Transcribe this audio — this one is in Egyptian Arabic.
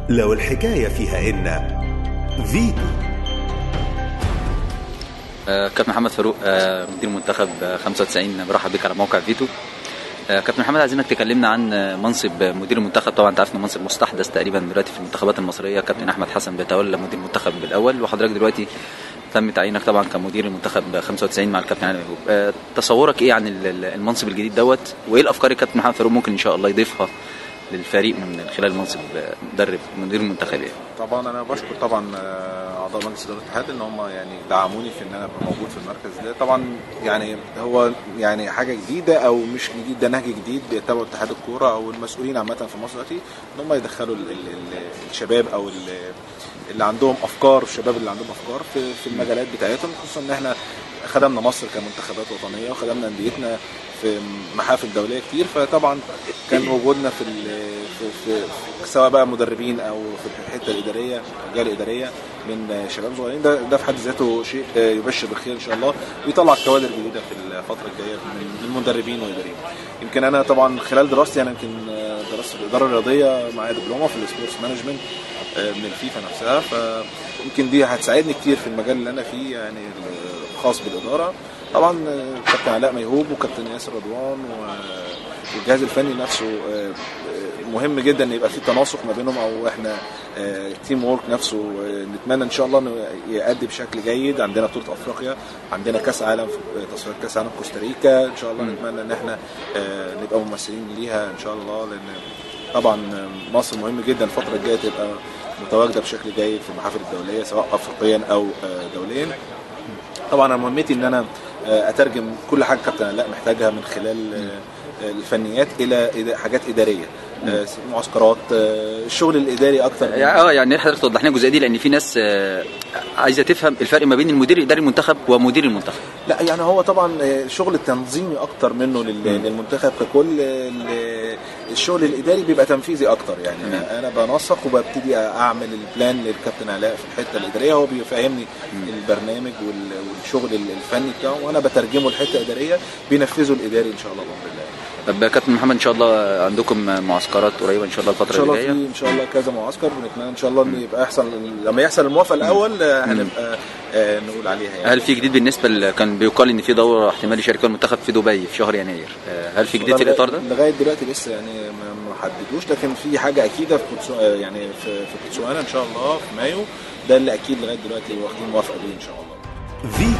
لو الحكاية فيها إن فيتو آه، كابتن محمد فاروق آه، مدير منتخب آه، 95 برحب بك على موقع فيتو آه، كابتن محمد عايزينك تكلمنا عن آه، منصب مدير المنتخب طبعا انت عارف انه منصب مستحدث تقريبا دلوقتي في المنتخبات المصريه كابتن احمد حسن بيتولى مدير المنتخب الاول وحضرتك دلوقتي تم تعيينك طبعا كمدير المنتخب 95 مع الكابتن علي ميهوب آه، تصورك ايه عن ال- ال- المنصب الجديد دوت وايه الافكار اللي كابتن محمد فاروق ممكن ان شاء الله يضيفها للفريق من خلال منصب آه، مدرب مدير المنتخب يعني طبعا انا بشكر طبعا آه، اعضاء مجلس اداره الاتحاد ان هم يعني دعموني في ان انا ابقى موجود في المركز ده طبعا يعني هو يعني حاجه جديده او مش جديد ده نهج جديد بيتبعه اتحاد الكوره او المسؤولين عامه في مصر دلوقتي ان هم يدخلوا ال ال ال الشباب او ال- اللي عندهم افكار الشباب اللي عندهم افكار في في المجالات بتاعتهم خصوصا ان احنا خدمنا مصر كمنتخبات وطنيه وخدمنا انديتنا في محافل دوليه كتير فطبعا كان وجودنا في ال- في, في, في سواء بقى مدربين او في الحته الاداريه الرجال الاداريه من شباب صغيرين ده ده في حد ذاته شيء يبشر بالخير ان شاء الله ويطلع كوادر جديده في الفتره الجايه من من مدربين واداريين يمكن انا طبعا خلال دراستي انا يمكن درست الاداره الرياضيه معايا دبلومه في السبورتس مانجمنت من الفيفا نفسها فيمكن دي هتساعدني كتير في المجال اللي انا فيه يعني الخاص بالاداره طبعا كابتن علاء ميهوب وكابتن ياسر رضوان و- والجهاز الفني نفسه آه، آه، مهم جدا ان يبقى في تناسق ما بينهم او احنا تيم وورك نفسه آه، نتمنى ان شاء الله انه يأدي بشكل جيد عندنا بطوله افريقيا عندنا كاس عالم في تصفيات كاس عالم كوستاريكا ان شاء الله نتمنى ان احنا آه، نبقى ممثلين ليها ان شاء الله لان طبعا مصر مهم جدا الفتره الجايه تبقى متواجده بشكل جيد في المحافل الدوليه سواء افريقيا او آه، دوليا طبعا انا مهمتي ان انا آه، اترجم كل حاجه كابتن علاء محتاجها من خلال آه، الفنيات الى إلى حاجات اداريه آه، معسكرات آه، الشغل الاداري اكتر من- اه يعني حضرتك توضح لنا الجزئيه دي لان في ناس آه، عايزه تفهم الفرق ما بين المدير الاداري المنتخب ومدير المنتخب لا يعني هو طبعا آه، شغل التنظيمي اكتر منه لل- للمنتخب ككل آه، ال- الشغل الاداري بيبقى تنفيذي اكتر يعني مم. انا بنسق وببتدي اعمل البلان للكابتن علاء في الحته الاداريه هو بيفهمني البرنامج وال- والشغل الفني بتاعه وانا بترجمه لحته اداريه بينفذه الاداري ان شاء الله بامر الله طب يا كابتن محمد ان شاء الله عندكم معسكرات قريبه ان شاء الله ان الفتره شاء الله اللي في جايه ان شاء الله كذا معسكر ونتمنى ان شاء الله ان يبقى يحصل لما يحصل الموافقه الاول آه، هنبقى آه، نقول عليها يعني هل في جديد بالنسبه ل- كان بيقال ان في دوره احتمال يشارك فيها المنتخب في دبي في شهر يناير آه، هل في جديد في الاطار ده؟ لغايه دلوقتي لسه يعني ما ما حددوش لكن في حاجه اكيده في بوتسو... آه، يعني في في بوتسوانا ان شاء الله في مايو ده اللي اكيد لغايه دلوقتي واخدين موافقه بيه ان شاء الله فيتو